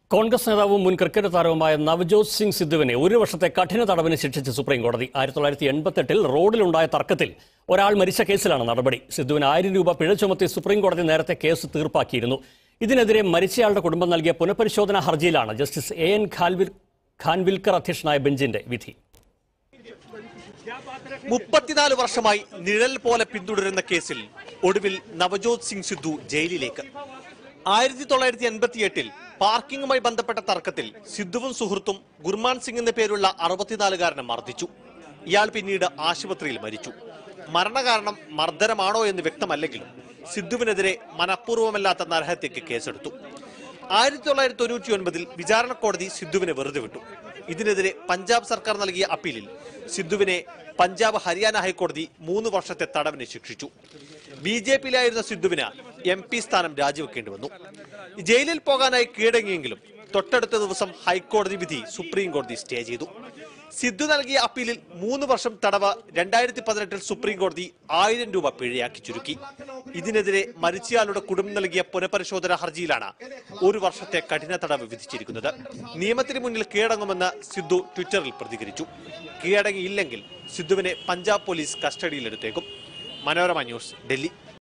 കോൺഗ്രസ് നേതാവും മുൻ ക്രിക്കറ്റ് താരവുമായ നവജോത് സിംഗ് സിദ്ധുവിനെ ഒരു വർഷത്തെ കഠിന തടവിന് ശിക്ഷിച്ച് സുപ്രീം കോടതി ആയിരത്തി തൊള്ളായിരത്തി എൺപത്തെട്ടിൽ റോഡിലുണ്ടായ തർക്കത്തിൽ ഒരാൾ മരിച്ച കേസിലാണ് നടപടി സിദ്ധുവിന് ആയിരം രൂപ പിഴ ചുമത്തി സുപ്രീം കോടതി നേരത്തെ കേസ് തീർപ്പാക്കിയിരുന്നു ഇതിനെതിരെ മരിച്ചയാളുടെ കുടുംബം നൽകിയ പുനഃപരിശോധനാ ഹർജിയിലാണ് ജസ്റ്റിസ് എ എൻ ഖാൻവിൽ ഖാൻവിൽക്കർ അധ്യക്ഷനായ ബെഞ്ചിന്റെ വിധി മുപ്പത്തിനാല് വർഷമായി നിഴൽ പോലെ പിന്തുടരുന്ന കേസിൽ ഒടുവിൽ നവജോത് സിംഗ് സിദ്ധു ജയിലിലേക്ക് ആയിരത്തി തൊള്ളായിരത്തി എൺപത്തിയെട്ടിൽ പാർക്കിംഗുമായി ബന്ധപ്പെട്ട തർക്കത്തിൽ സിദ്ധുവും സുഹൃത്തും ഗുർമാൻ സിംഗ് എന്ന പേരുള്ള അറുപത്തിനാലുകാരനെ മർദ്ദിച്ചു ഇയാൾ പിന്നീട് ആശുപത്രിയിൽ മരിച്ചു മരണകാരണം മർദ്ദനമാണോ എന്ന് വ്യക്തമല്ലെങ്കിലും സിദ്ധുവിനെതിരെ മനഃപൂർവ്വമല്ലാത്ത നരഹത്യക്ക് കേസെടുത്തു ആയിരത്തി തൊള്ളായിരത്തി തൊണ്ണൂറ്റി ഒൻപതിൽ വിചാരണ കോടതി സിദ്ധുവിനെ വെറുതെ വിട്ടു ഇതിനെതിരെ പഞ്ചാബ് സർക്കാർ നൽകിയ അപ്പീലിൽ സിദ്ധുവിനെ പഞ്ചാബ് ഹരിയാന ഹൈക്കോടതി മൂന്ന് വർഷത്തെ തടവിന് ശിക്ഷിച്ചു ബി ജെ പിയിലായിരുന്ന സിദ്ധുവിന് എം പി സ്ഥാനം രാജിവെക്കേണ്ടി വന്നു ജയിലിൽ പോകാനായി കീഴടങ്ങിയെങ്കിലും തൊട്ടടുത്ത ദിവസം ഹൈക്കോടതി വിധി സുപ്രീം കോടതി സ്റ്റേ ചെയ്തു സിദ്ധു നൽകിയ അപ്പീലിൽ മൂന്ന് വർഷം തടവ് രണ്ടായിരത്തി പതിനെട്ടിൽ സുപ്രീം കോടതി ആയിരം രൂപ പിഴയാക്കി ചുരുക്കി ഇതിനെതിരെ മരിച്ചയാളുടെ കുടുംബം നൽകിയ പുനഃപരിശോധന ഹർജിയിലാണ് ഒരു വർഷത്തെ കഠിന തടവ് വിധിച്ചിരിക്കുന്നത് നിയമത്തിന് മുന്നിൽ കീഴടങ്ങുമെന്ന് സിദ്ധു ട്വിറ്ററിൽ പ്രതികരിച്ചു കീഴടങ്ങിയില്ലെങ്കിൽ സിദ്ധുവിനെ പഞ്ചാബ് പോലീസ് കസ്റ്റഡിയിലെടുത്തേക്കും മനോരമ ന്യൂസ് ഡൽഹി